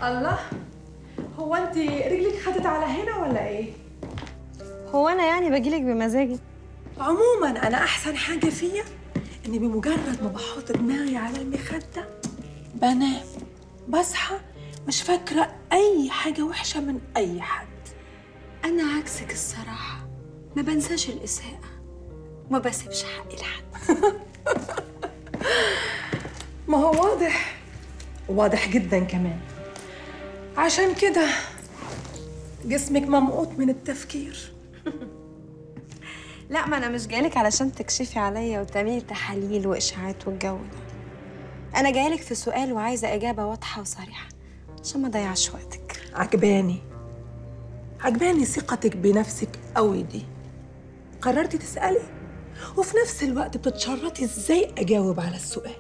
الله هو انت رجلك خدت على هنا ولا ايه هو انا يعني بجيلك بمزاجي عموما انا احسن حاجه فيا اني بمجرد ما بحط دماغي على المخده بنام بصحى مش فاكره اي حاجه وحشه من اي حد انا عكسك الصراحه ما بنساش الاساءه وما بسيبش حقي لحد ما هو واضح واضح جدا كمان عشان كده جسمك ممقوت من التفكير لا ما انا مش جايلك علشان تكشفي عليا وتعملي تحاليل واشاعات والجو ده انا جايلك في سؤال وعايزه اجابه واضحه وصريحه عشان ما اضيعش وقتك عجباني عجباني ثقتك بنفسك قوي دي قررتي تسألي وفي نفس الوقت بتتشرطي ازاي اجاوب على السؤال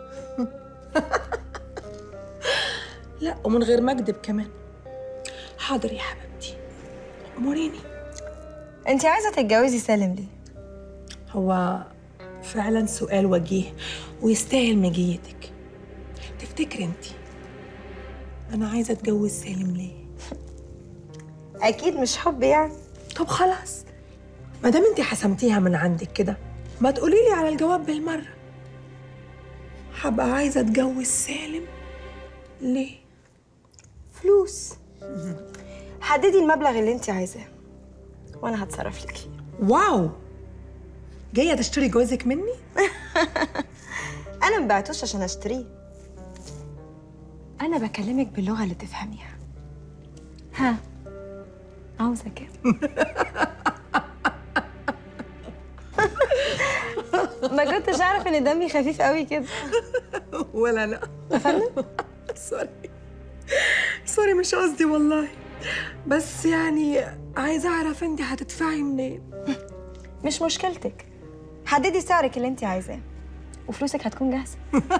لا ومن غير ما اكدب كمان حاضر يا حبيبتي اموريني انت عايزه تتجوزي سالم ليه هو فعلا سؤال وجيه ويستاهل مجيتك تفتكري انت انا عايزه اتجوز سالم ليه اكيد مش حب يعني طب خلاص ما دام انت حسمتيها من عندك كده ما تقولي لي على الجواب بالمره هبقى عايزه اتجوز سالم ليه فلوس حددي المبلغ اللي انت عايزاه وانا هتصرف لك فيه واو جايه تشتري جوازك مني انا مبعتوش عشان اشتريه انا بكلمك باللغه اللي تفهميها ها عاوزه كام ما كنتش اعرف ان دمي خفيف قوي كده ولا انا سوري سوري مش قصدي والله بس يعني عايزه اعرف انت هتدفعي منين مش مشكلتك حددي سعرك اللي انت عايزاه وفلوسك هتكون جاهزه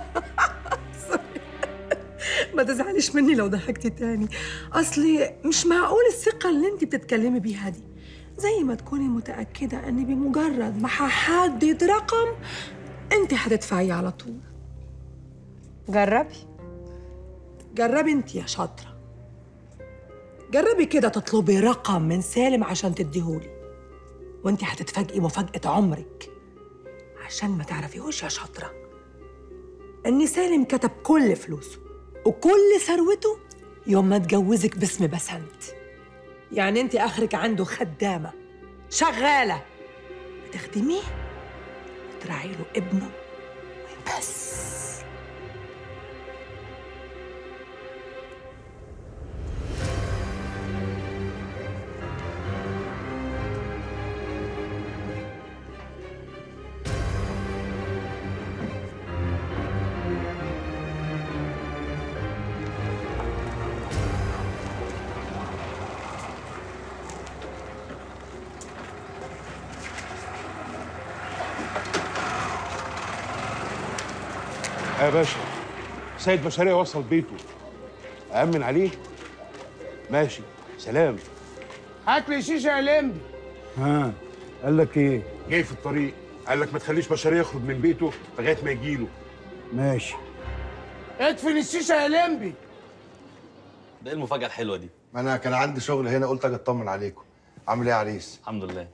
ما تزعليش مني لو ضحكتي تاني اصلي مش معقول الثقه اللي انت بتتكلمي بيها دي زي ما تكوني متاكده ان بمجرد ما هحدد رقم انت هتدفعيه على طول جربي جربي انت يا شاطره جربي كده تطلبي رقم من سالم عشان تديهولي وانت هتتفاجئي مفاجاه عمرك عشان ما تعرفيهوش يا شاطره ان سالم كتب كل فلوسه وكل ثروته يوم ما اتجوزك باسم بسنت يعني انت اخرك عنده خدامه شغاله بتخدميه وتراعي له ابنه بس يا باشا سيد بشرية وصل بيته أأمن عليه ماشي سلام هات لي شيشه يا لمبي ها قال لك ايه جاي في الطريق قال لك ما تخليش بشرية يخرج من بيته لغاية ما يجيله ماشي ادفن الشيشه يا لمبي ده ايه المفاجأة الحلوة دي؟ ما انا كان عندي شغل هنا قلت اجي اطمن عليكم عامل ايه يا عريس الحمد لله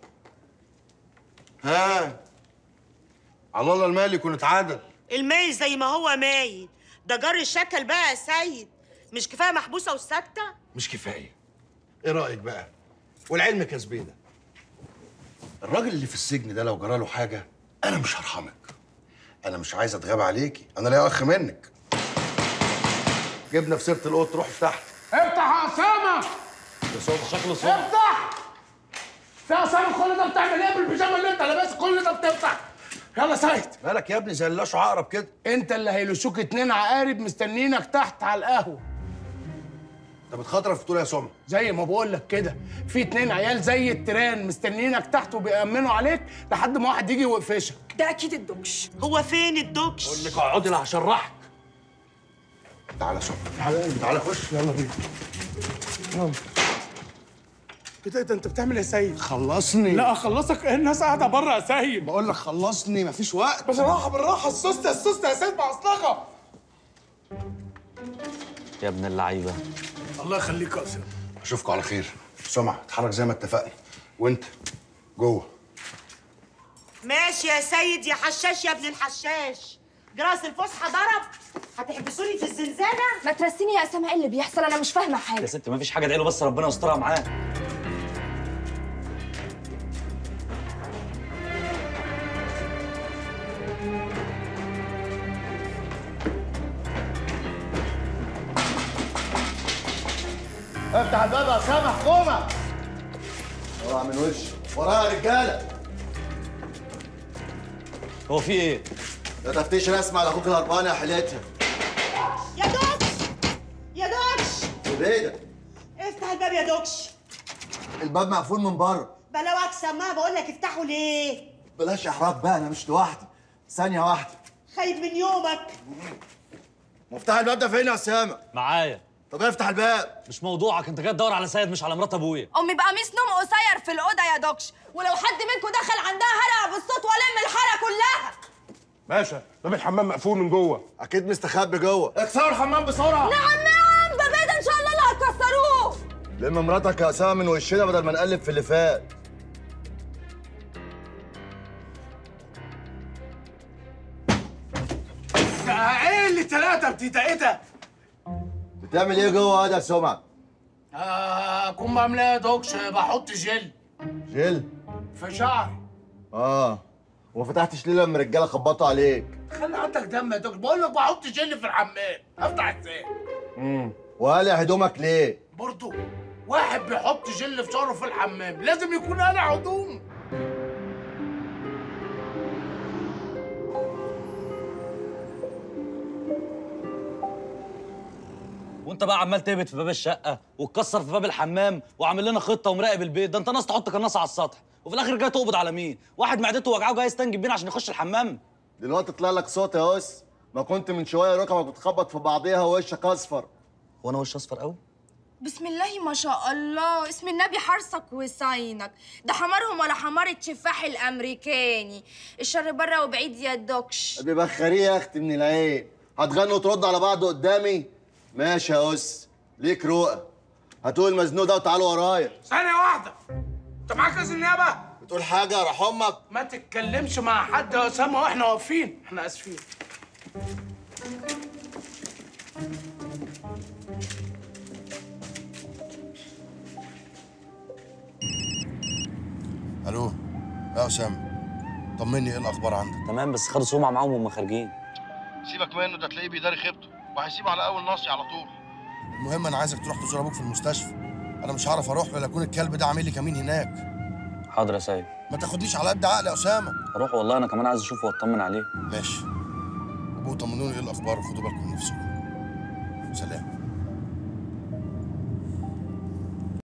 ها على الله المال يكون اتعادل المايل زي ما هو مايل ده جار الشكل بقى يا سيد مش كفايه محبوسه وساكته مش كفايه ايه رايك بقى والعلم كسبينا الراجل اللي في السجن ده لو جراله حاجه انا مش هرحمك انا مش عايز اتغاب عليكي انا ليا اخ منك جبنا في سيره القط روح تحت افتح يا اسامه يا صبح شكله صبح افتح يا اسامه كل ده بتعمل ايه بالبيجامه اللي انت لابسها كل ده بتفتح يلا سيد مالك يا ابني زي اللاشو عقرب كده انت اللي هيلوشوك اتنين عقارب مستنينك تحت على القهوه انت بتخاطر في طول يا سمع زي ما بقول لك كده في اتنين عيال زي التيران مستنيينك تحت وبيأمنوا عليك لحد ما واحد يجي يوقفشك ده اكيد الدكش هو فين الدكش اقول لك اقعدي لا هشرحك تعالى سمع تعالى تعالى خش يلا بينا يلا كده ده انت بتعمل ايه يا سيد خلصني لا اخلصك الناس قاعده بره يا سيد بقول لك خلصني مفيش وقت بالراحه بالراحه السوسته السوسته يا سيد معصلجه يا ابن اللعيبه الله يخليك يا اسامه اشوفكم على خير سمع اتحرك زي ما اتفقنا وانت جوه ماشي يا سيد يا حشاش يا ابن الحشاش جراس الفسحه ضرب هتحبسوني في الزنزانه ما ترسيني يا اسامه ايه اللي بيحصل انا مش فاهمه يا حاجه ست ما فيش حاجه ادعي له بس ربنا يسترها معاه افتح الباب يا اسامه حكومه اوعى من وشي ورايا يا رجاله هو في ايه؟ ده تفتيش رسمي على اخوك الهربان يا حليتها يا دوكش يا دوكش ايه ده افتح الباب يا دوكش الباب مقفول من بره بلاوك سماعه بقول لك افتحوا ليه بلاش احراج بقى انا مش لوحدي ثانيه واحده خايف من يومك مفتاح الباب ده فين يا اسامه معايا طب افتح الباب مش موضوعك انت جاي تدور على سيد مش على مرات ابويا امي بقميص نوم قصير في الاوضه يا دوكش ولو حد منكم دخل عندها هرع بالصوت والم الحاره كلها باشا باب الحمام مقفول من جوه اكيد مستخبي جوه اكسروا الحمام بسرعه نعم نعم ده بيت ان شاء الله اللي هتكسروه لم مراتك يا اسامه من وشنا بدل ما نقلب في اللي فات ده ايه اللي ثلاثه بتيتا ايه ده؟ بتعمل ايه جوه هذا يا سمعه آه اكون بعمل ايه يا دوكش بحط جل جيل في شعري اه وما فتحتش ليه لما الرجاله خبطوا عليك خلي عندك دم يا دوكش بقول لك بحط جل في الحمام افتح ازاي؟ امم وقالع هدومك ليه برضو واحد بيحط جل في شعره في الحمام لازم يكون قالع هدوم وانت بقى عمال تهبط في باب الشقه وتكسر في باب الحمام وعامل لنا خطه ومراقب البيت ده انت ناس تحط قناصه على السطح وفي الاخر جاي تقبض على مين واحد معدته وجعه جاي يستنجد بينا عشان يخش الحمام دلوقتي طلع لك صوت يا اس ما كنت من شويه ركبك بتخبط في بعضيها ووشك اصفر وانا وش اصفر قوي بسم الله ما شاء الله اسم النبي حرصك وصينك ده حمارهم ولا حمار التفاح الامريكاني الشر بره وبعيد يا دوكش ببخريه يا اختي من العين هتغنوا وتردوا على بعض قدامي ماشي يا اس ليك رؤى هاتوا المزنوق ده وتعالوا ورايا ثانيه واحده انت معاك اذن نيابه؟ بتقول حاجه يا راح امك ما تتكلمش مع حد يا اسامه واحنا واقفين احنا اسفين الو يا اسامه طمني ايه الاخبار عندك تمام بس خدوا سمعه معاهم وهم خارجين سيبك منه ده تلاقيه بيداري خيبته وهيسيب على اول نصي على طول المهم انا عايزك تروح تزور ابوك في المستشفى انا مش هعرف اروح له لا يكون الكلب ده عامل لي كمين هناك حاضر يا سيد ما تاخدنيش على قد عقلي يا اسامه اروح والله انا كمان عايز اشوفه واطمن عليه ماشي ابوه طمنوني ايه الاخبار وخدوا بالكم من نفسكم سلام